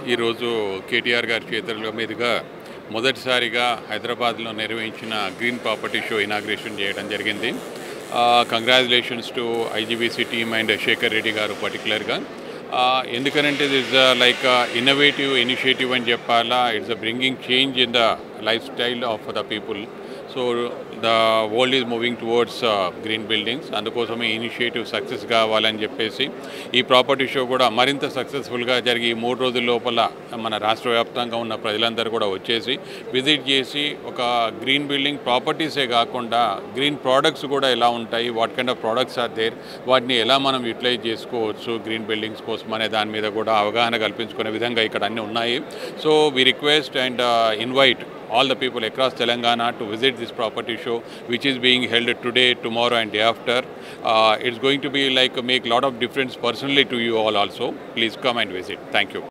ఈరోజు కేటీఆర్ గారి చేతుల మీదుగా మొదటిసారిగా హైదరాబాద్లో నిర్వహించిన గ్రీన్ ప్రాపర్టీ షో ఇనాగ్రేషన్ చేయడం జరిగింది congratulations to IGBC team and Shekhar Reddy garu పర్టికులర్గా ఎందుకనంటే ఇట్స్ లైక్ ఇన్నోవేటివ్ ఇనిషియేటివ్ అని చెప్పాలా it's a bringing change in the lifestyle of the people so the world is moving towards green buildings అందుకోసమే initiative success కావాలని చెప్పేసి ఈ ప్రాపర్టీ షో కూడా మరింత సక్సెస్ఫుల్గా జరిగి ఈ మూడు రోజుల లోపల మన రాష్ట్ర వ్యాప్తంగా ఉన్న ప్రజలందరూ కూడా వచ్చేసి విజిట్ చేసి ఒక గ్రీన్ బిల్డింగ్ ప్రాపర్టీసే కాకుండా గ్రీన్ ప్రోడక్ట్స్ కూడా ఎలా ఉంటాయి what kind of products are there వాటిని ఎలా మనం యూటిలైజ్ చేసుకోవచ్చు గ్రీన్ బిల్డింగ్స్ కోసం అనే దాని మీద కూడా అవగాహన కల్పించుకునే విధంగా ఇక్కడ అన్నీ ఉన్నాయి so we request and invite all the people across Telangana to visit this property show, which is being held today, tomorrow, and day after. Uh, it's going to be like make a lot of difference personally to you all also. Please come and visit. Thank you.